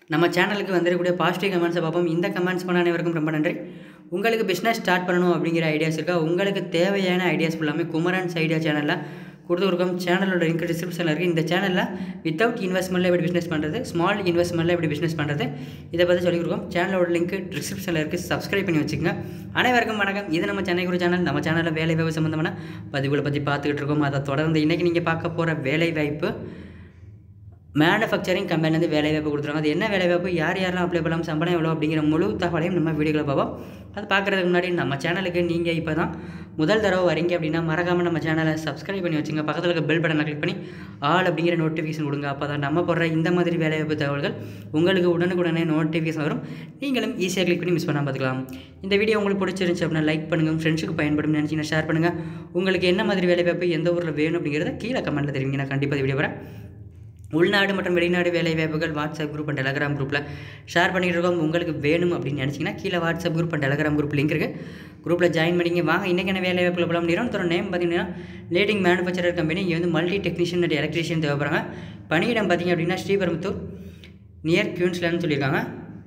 நம்ம சேனலுக்கு வந்திருக்கக்கூடிய பாசிட்டிவ் கமெண்ட்ஸை பார்ப்போம் இந்த கமெண்ட்ஸ் பண்ண அனைவருக்கும் ரொம்ப நன்றி உங்களுக்கு பிஸ்னஸ் ஸ்டார்ட் பண்ணணும் அப்படிங்கிற ஐடியாஸ் இருக்கா உங்களுக்கு தேவையான ஐடியாஸ் ஃபுல்லாமே குமரன்ஸ் ஐடியா சேனலில் கொடுத்துருக்கோம் சேனலோட லிங்க் டிஸ்கிரிப்ஷனில் இருக்குது இந்த சேனலில் வித்தவுட் இன்வெஸ்ட்மெண்ட்டில் எப்படி பிஸ்னஸ் பண்ணுறது ஸ்மால் இன்வெஸ்ட்மெண்ட்டில் எப்படி பிஸ்னஸ் பண்ணுறது இதை பற்றி சொல்லிக் கொடுக்கோம் சேனலோட லிங்க் டிஸ்கிரிப்ஷனில் இருக்குது சப்ஸ்கிரைப் பண்ணி வச்சுக்கோங்க அனைவருக்கும் வணக்கம் இது நம்ம சென்னை குரு சேனல் நம்ம சேனலில் வேலை வாய்ப்பு சம்மந்தமான பதிவுகளை பற்றி பார்த்துக்கிட்டு இருக்கோம் அதை தொடர்ந்து இன்றைக்கி நீங்கள் பார்க்க போகிற வேலை வாய்ப்பு மேனுஃபேக்சரிங் கம்பெனிலேருந்து வேலை வாய்ப்பு கொடுத்துருவாங்க அது என்ன வேலை வாய்ப்பு யார் யாரெல்லாம் அப்ளை பண்ணலாம் சம்பளம் எவ்வளோ அப்படிங்கிற முழு தகவலையும் நம்ம வீடியோவில் பார்ப்போம் அது பார்க்குறதுக்கு முன்னாடி நம்ம சேனலுக்கு நீங்கள் இப்போ தான் முதல் தடவை வரீங்க அப்படின்னா மறக்காமல் நம்ம சேனலை சப்ஸ்கிரைப் பண்ணி வச்சுங்க பக்கத்தில் இருக்க பெல் பட்டனை கிளிக் பண்ணி ஆல் அப்படிங்கிற நோட்டிஃபிகேஷன் கொடுங்க அப்போ தான் நம்ம போடுற இந்த மாதிரி வேலைவாய்ப்பு தகவல்கள் உங்களுக்கு உடனுக்குடனே நோட்டிஃபிகேஷன் வரும் நீங்களும் ஈஸியாக கிளிக் பண்ணி மிஸ் பண்ணாமல் பார்த்துக்கலாம் இந்த வீடியோ உங்களுக்கு பிடிச்சிருந்துச்சு அப்படின்னா லைக் பண்ணுங்கள் ஃப்ரெண்ட்ஸுக்கு பயன்படும் நினச்சிங்கன்னா ஷேர் பண்ணுங்கள் உங்களுக்கு என்ன மாதிரி வேலைவாய்ப்பு எந்த ஊரில் வேணும் அப்படிங்கிறத கீழே கமெண்ட்டில் தெரிவிங்க நான் கண்டிப்பாக வீடியோ வரேன் உள்நாடு மற்றும் வெளிநாடு வேலை வாய்ப்புகள் வாட்ஸ்அப் குரூப் அண்ட் டெலகிராம் குரூப்பில் ஷேர் பண்ணிட்டு இருக்கோம் உங்களுக்கு வேணும் அப்படின்னு நினச்சிங்கன்னா கீழே WhatsApp group and Telegram group link இருக்குது குரூப்பில் ஜாயின் பண்ணிங்க வாங்க இன்றைக்கான வேலை வாய்ப்பில் போகலாம் நிறுவனத்தோட நேம் பார்த்தீங்கன்னா லீடிங் மேனுஃபேக்சரர் கம்பெனி இங்கே வந்து மல்டி டெக்னீஷியன் அண்ட் எலக்ட்ரீஷியன் தேவைப்படுறாங்க பணியிடம் பார்த்தீங்க அப்படின்னா ஸ்ரீபெரும்புத்தூர் நியர் கியூன்ஸ்லேன்னு சொல்லியிருக்காங்க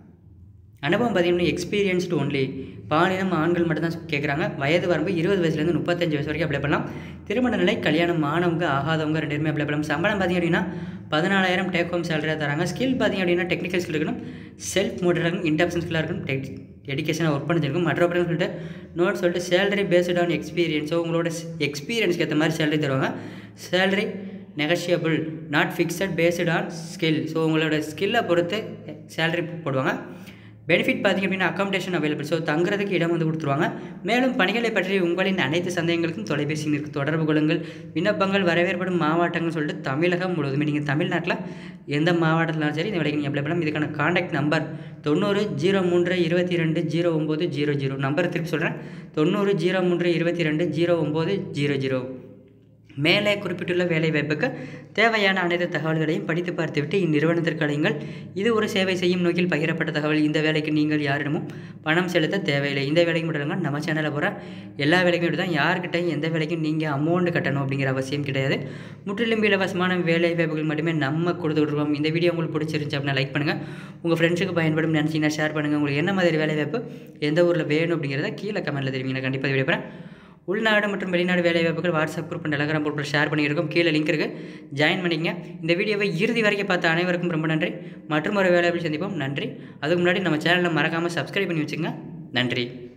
அனுபவம் பார்த்தீங்கன்னா எக்ஸ்பீரியன்ஸ்டு ஒன்லி பாலினம் ஆண்கள் மட்டும்தான் கேட்குறாங்க வயது வரம்பு இருபது வயசுலேருந்து முப்பத்தஞ்சு வயசு வரைக்கும் அப்ளை பண்ணலாம் திருமண நிலை கல்யாணம் ஆனவங்க ஆகாதவங்க ரெண்டு பேருமே அப்ளை பண்ணலாம் சம்பளம் பார்த்திங்க அப்படின்னா பதினாலாயிரம் டேக் ஹோம் சேலரியாக தராங்க ஸ்கில் பார்த்திங்க அப்படின்னா டெக்னிக்கல் ஸ்கில் இருக்கணும் செல்ஃப் மோட்டர் இருக்கணும் இன்டப்ஷன் ஸ்கில்லாக இருக்கணும் டெக் எடிக்கேஷனாக ஒர்க் பண்ணிருக்கும் மற்ற அப்படின்னு சொல்லிட்டு நோட் சொல்லிட்டு சேலரி பேஸ்ட் ஆன் எக்ஸ்பீரியன்ஸோ உங்களோட எக்ஸ்பீரியன்ஸ்க்கு ஏற்ற மாதிரி சேலரி தருவாங்க salary negotiable not fixed based on skill so உங்களோட ஸ்கில்லை பொறுத்து சேலரி போடுவாங்க பெனிஃபிட் பார்த்திங்க அப்படின்னா அக்காமடேஷன் அவைலபிள் ஸோ தங்குறதுக்கு இடம் வந்து கொடுத்துருவாங்க மேலும் பணிகளை பற்றி உங்களின் அனைத்து சந்தேகங்களுக்கும் தொலைபேசி இருக்கு தொடர்பு கொள்ளுங்கள் விண்ணப்பங்கள் வரவேற்படும் மாவட்டங்கள்னு சொல்லிட்டு தமிழகம் முழுவதுமே நீங்கள் தமிழ்நாட்டில் எந்த மாவட்டத்திலும் சரி இந்த வேலைக்கு நீங்கள் அப்ளை பண்ணலாம் இதுக்கான காண்டாக்ட் நம்பர் தொண்ணூறு ஜீரோ மூன்று இருபத்தி ரெண்டு ஜீரோ ஒம்பது ஜீரோ ஜீரோ நம்பர் திருப்பி சொல்கிறேன் தொண்ணூறு ஜீரோ மூன்று இருபத்தி ரெண்டு ஜீரோ ஒம்பது ஜீரோ ஜீரோ மேலே குறிப்பிட்டுள்ள வேலைவாய்ப்புக்கு தேவையான அனைத்து தகவல்களையும் படித்து பார்த்துவிட்டு இந்நிறுவனத்திற்கு அழையுங்கள் இது ஒரு சேவை செய்யும் நோக்கில் பகிரப்பட்ட தகவல் இந்த வேலைக்கு நீங்கள் யாரிடமும் பணம் செலுத்த தேவையில்லை இந்த வேலைக்கு மட்டும் இல்லைங்க நம்ம சேனலில் போகிற எல்லா வேலைக்கும் இப்படி தான் யார்கிட்டையும் எந்த வேலைக்கும் நீங்கள் அமௌண்ட் கட்டணும் அப்படிங்கிற அவசியம் கிடையாது முற்றிலும் இலவசமான வேலை வாய்ப்புகள் மட்டுமே நம்ம கொடுத்துட்ருக்கோம் இந்த வீடியோ உங்களுக்கு பிடிச்சிருந்துச்சு அப்படின்னா லைக் பண்ணுங்கள் உங்கள் ஃப்ரெண்ட்ஸுக்கு பயன்படும் நினச்சிங்கன்னா ஷேர் பண்ணுங்கள் உங்களுக்கு என்ன மாதிரி வேலை வாய்ப்பு எந்த ஊரில் வேணும் அப்படிங்கிறத கீழே கமெண்ட்டில் தெரிவிங்க கண்டிப்பாக வீடியோ போகிறேன் உள்நாடு மற்றும் வெளிநாடு வேலைவாய்ப்புகள் வாட்ஸ்அப் குரூப் டெலகிராம் குரூப்பில் ஷேர் பண்ணியிருக்கோம் கீழே லிங்க் இருக்குது ஜாயின் பண்ணிங்க இந்த வீடியோவை இறுதி வரைக்கும் பார்த்த அனைவருக்கும் ரொம்ப நன்றி மற்றும் ஒரு வேலைவாய்ப்பு சந்திப்போம் நன்றி அதுக்கு முன்னாடி நம்ம சேனலை மறக்காமல் சப்ஸ்கிரைப் பண்ணி வச்சுங்க நன்றி